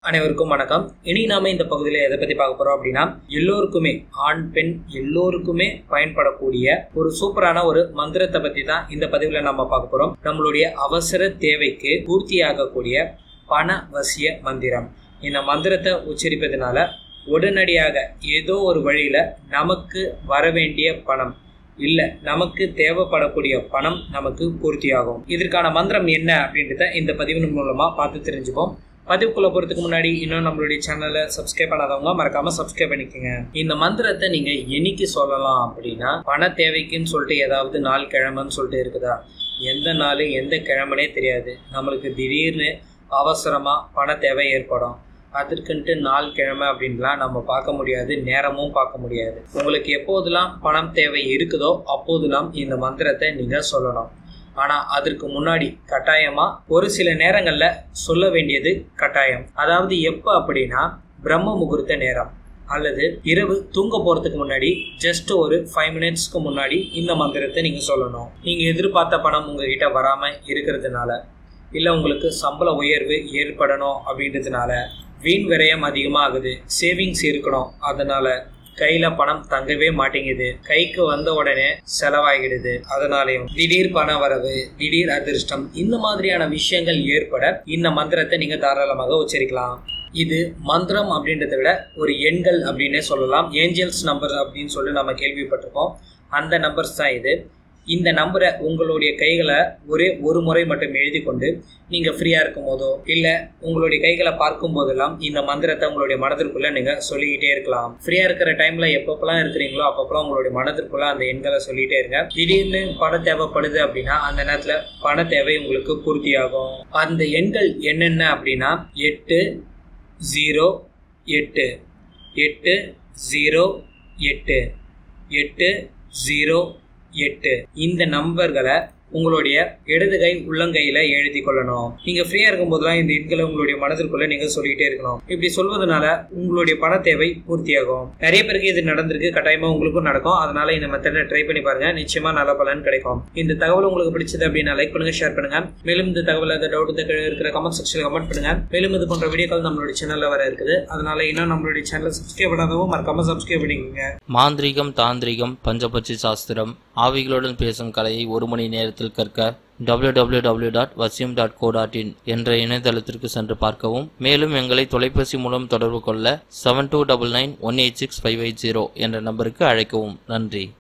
அனைவருக்கும் வணக்கம் இனி நாம இந்த பகுதியில் எதை பத்தி பார்க்க போறோம் அப்படின்னா எல்லோருக்குமே ஆண் பெண் எல்லோருக்குமே பயன்படக்கூடிய ஒரு சூப்பரான ஒரு மந்திரத்தை பத்தி தான் இந்த பதிவுல நம்ம பார்க்க போறோம் நம்மளுடைய அவசர தேவைக்கு பூர்த்தியாகக்கூடிய பண வசிய மந்திரம் இந்த மந்திரத்தை உச்சரிப்பதனால உடனடியாக ஏதோ ஒரு வழியில நமக்கு வர வேண்டிய பணம் இல்ல நமக்கு தேவைப்படக்கூடிய பணம் நமக்கு பூர்த்தியாகும் இதற்கான மந்திரம் என்ன அப்படின்றத இந்த பதிவின் மூலமா பார்த்து தெரிஞ்சுப்போம் பதிவுக்குள்ள போறதுக்கு முன்னாடி இன்னும் நம்மளுடைய சேனலை சப்ஸ்கிரைப் பண்ணாதவங்க மறக்காம சப்ஸ்கிரைப் பண்ணிக்கோங்க இந்த மந்திரத்தை நீங்க என்னைக்கு சொல்லலாம் அப்படின்னா பண தேவைக்குன்னு சொல்லிட்டு ஏதாவது நாள் கிழமைன்னு சொல்லிட்டு இருக்குதா எந்த நாள் எந்த கிழமைனே தெரியாது நம்மளுக்கு திடீர்னு அவசரமா பண தேவை ஏற்படும் அதற்குன்ட்டு நாள் கிழமை அப்படின்லாம் நம்ம பார்க்க முடியாது நேரமும் பார்க்க முடியாது உங்களுக்கு எப்போதெல்லாம் பணம் தேவை இருக்குதோ அப்போதெல்லாம் இந்த மந்திரத்தை நீங்க சொல்லணும் ஆனா அதற்கு முன்னாடி கட்டாயமா ஒரு சில நேரங்கள்ல சொல்ல வேண்டியது கட்டாயம் அதாவது எப்ப அப்படின்னா பிரம்ம முகூர்த்த நேரம் அல்லது இரவு தூங்க போறதுக்கு முன்னாடி ஜஸ்ட் ஒரு ஃபைவ் மினிட்ஸ்க்கு முன்னாடி இந்த மந்திரத்தை நீங்க சொல்லணும் நீங்க எதிர்பார்த்த பணம் உங்ககிட்ட வராம இருக்கிறதுனால இல்ல உங்களுக்கு சம்பள உயர்வு ஏற்படணும் அப்படின்றதுனால வீண் விரயம் அதிகமாகுது சேவிங்ஸ் இருக்கணும் அதனால கையில பணம் தங்கவே மாட்டேங்குது கைக்கு வந்த உடனே செலவாகிடுது அதனாலையும் திடீர் பண வரவு திடீர் அதிர்ஷ்டம் இந்த மாதிரியான விஷயங்கள் ஏற்பட இந்த மந்திரத்தை நீங்க தாராளமாக உச்சரிக்கலாம் இது மந்திரம் அப்படின்றத விட ஒரு எண்கள் அப்படின்னே சொல்லலாம் ஏஞ்சல்ஸ் நம்பர் அப்படின்னு சொல்லி நம்ம கேள்விப்பட்டிருக்கோம் அந்த நம்பர்ஸ் தான் இது இந்த நம்பரை உங்களுடைய கைகளை ஒரே ஒரு முறை மட்டும் எழுதி கொண்டு நீங்க ஃப்ரீயா இருக்கும் போதோ இல்ல உங்களுடைய கைகளை பார்க்கும் போதெல்லாம் இந்த மந்திரத்தை உங்களுடைய மனதிற்குள்ள நீங்க சொல்லிக்கிட்டே இருக்கலாம் ஃப்ரீயா இருக்கிற டைம்ல எப்பப்பெல்லாம் இருக்கிறீங்களோ அப்பப்பெல்லாம் உங்களுடைய மனதிற்குள்ள அந்த எண்களை சொல்லிட்டே இருங்க திடீர்னு பணம் தேவைப்படுது அப்படின்னா அந்த நேரத்துல பண தேவை உங்களுக்கு பூர்த்தியாகும் அந்த எண்கள் என்னென்ன அப்படின்னா எட்டு ஜீரோ எட்டு எட்டு ஜீரோ எட்டு எட்டு ஜீரோ எட்டு இந்த நம்பர்களை உங்களுடைய இடது கை உள்ளங்கையில எழுதி கொள்ளணும் நீங்க ஃப்ரீயா இருக்கும் போதெல்லாம் இந்த எண்களை உங்களுடைய மனதிற்குள்ள நீங்க சொல்லிக்கிட்டே இருக்கணும் இப்படி சொல்வதனால உங்களுடைய பண தேவை பூர்த்தியாகும் நிறைய பேருக்கு இது நடந்திருக்கு கட்டாயமா உங்களுக்கும் நடக்கும் அதனால இந்த மெத்தடை ட்ரை பண்ணி பாருங்க நிச்சயமா நல்ல பலன் கிடைக்கும் இந்த தகவல் உங்களுக்கு பிடிச்சது அப்படின்னா லைக் பண்ணுங்க ஷேர் பண்ணுங்க மேலும் இந்த தகவல் ஏதாவது டவுட் இருக்கிற கமெண்ட் செக்ஷன்ல கமெண்ட் பண்ணுங்க மேலும் இது போன்ற வீடியோக்கள் நம்மளுடைய சேனல்ல வர இருக்குது அதனால இன்னும் நம்மளுடைய சேனலை சப்ஸ்கிரைப் பண்ணாதவங்க மறக்காம சப்ஸ்கிரைப் பண்ணிக்கோங்க மாந்திரீகம் தாந்திரிகம் பஞ்சபட்சி சாஸ்திரம் ஆவிகளுடன் பேசும் கலையை ஒரு மணி நேரத்தில் கற்க www.vasyam.co.in டாட் வசியம் டாட் கோ டாட் இன் என்ற இணையதளத்திற்கு சென்று பார்க்கவும் மேலும் எங்களை தொலைபேசி மூலம் தொடர்பு கொள்ள seven two double nine one eight six five eight zero என்ற நம்பருக்கு அழைக்கவும் நன்றி